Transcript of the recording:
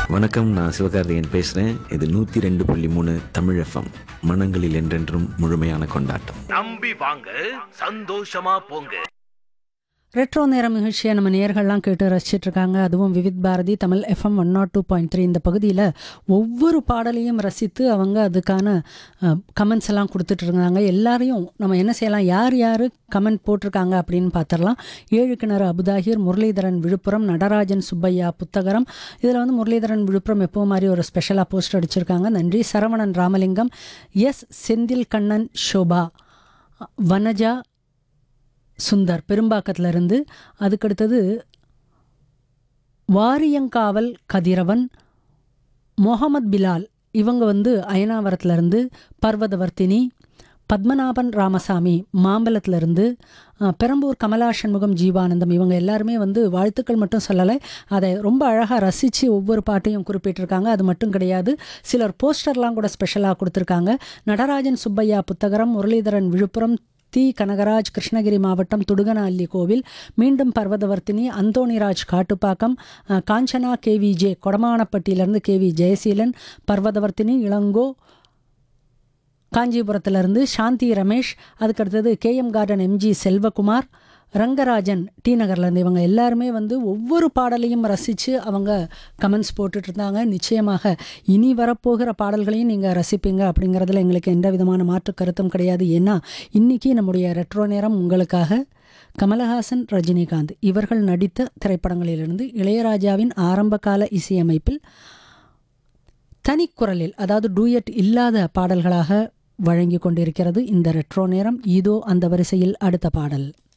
வணக்கம் நான் சிவகார்த்திகேயன் பேசுகிறேன் இது நூற்றி ரெண்டு புள்ளி மூணு தமிழ் எஃப்எம் மனங்களில் என்றென்றும் முழுமையான கொண்டாட்டம் நம்பி வாங்க சந்தோஷமா போங்க ரெட்ரோ நேரம் நிகழ்ச்சியை நம்ம நேர்கள்லாம் கேட்டு ரசிச்சிட்டு இருக்காங்க அதுவும் Vividh Bharati Tamil FM one nought two point three இந்த பகுதியில் ஒவ்வொரு பாடலையும் ரசித்து அவங்க அதுக்கான கமெண்ட்ஸ் எல்லாம் கொடுத்துட்டு இருந்தாங்க எல்லாரையும் நம்ம என்ன செய்யலாம் யார் யார் கமெண்ட் போட்டிருக்காங்க அப்படின்னு பார்த்துடலாம் ஏழு கிணறு அபுதாகிர் முரளிதரன் விழுப்புரம் நடராஜன் சுப்பையா புத்தகரம் இதில் வந்து முரளிதரன் விழுப்புரம் எப்போ மாதிரி ஒரு ஸ்பெஷலாக போஸ்ட் அடிச்சிருக்காங்க நன்றி சரவணன் ராமலிங்கம் எஸ் செந்தில் கண்ணன் ஷோபா வனஜா சுந்தர் பெரும்பாக்கத்துல இருந்து அதுக்கடுத்தது வாரியங்காவல் கதிரவன் முகமது பிலால் இவங்க வந்து அயனாவரத்துல இருந்து பர்வதவர்த்தினி பத்மநாபன் ராமசாமி மாம்பலத்துல இருந்து அஹ், பெரம்பூர் கமலா சண்முகம் ஜீவானந்தம் இவங்க எல்லாருமே வந்து வாழ்த்துக்கள் மட்டும் சொல்லலை அதை ரொம்ப அழகாக ரசித்து ஒவ்வொரு பாட்டையும் குறிப்பிட்டிருக்காங்க அது மட்டும் கிடையாது சிலர் போஸ்டர்லாம் கூட ஸ்பெஷலாக கொடுத்துருக்காங்க நடராஜன் சுப்பையா புத்தகரம் முரளிதரன் விழுப்புரம் தி கனகராஜ் கிருஷ்ணகிரி மாவட்டம் துடுகனஅள்ளி கோவில் மீண்டும் பர்வதவர்த்தினி அந்தோணிராஜ் காட்டுப்பாக்கம் அஹ், காஞ்சனா கேவிஜே கொடமானப்பட்டியிலேருந்து கேவி ஜெயசீலன் பர்வதவர்த்தினி இளங்கோ காஞ்சிபுரத்திலிருந்து சாந்தி ரமேஷ் அதுக்கடுத்தது KM garden MG Selvakumar Rangarajan T நகர்லேருந்து இவங்க எல்லாருமே வந்து ஒவ்வொரு பாடலையும் ரசித்து அவங்க கமெண்ட்ஸ் போட்டுட்டு இருந்தாங்க நிச்சயமாக இனி வரப்போகிற பாடல்களையும் நீங்கள் ரசிப்பீங்க அப்படிங்கிறதுல எங்களுக்கு எந்த விதமான மாற்று கருத்தும் கிடையாது ஏன்னா இன்றைக்கி நம்முடைய ரெட்ரோ நேரம் உங்களுக்காக கமலஹாசன் ரஜினிகாந்த் இவர்கள் நடித்த திரைப்படங்களிலிருந்து இளையராஜாவின் ஆரம்பகால இசையமைப்பில் தனிக்குரலில் அதாவது டூயட் இல்லாத பாடல்களாக வழங்கி கொண்டிருக்கிறது இந்த ரெட்ரோ நேரம் இதோ அந்த வரிசையில் அடுத்த பாடல்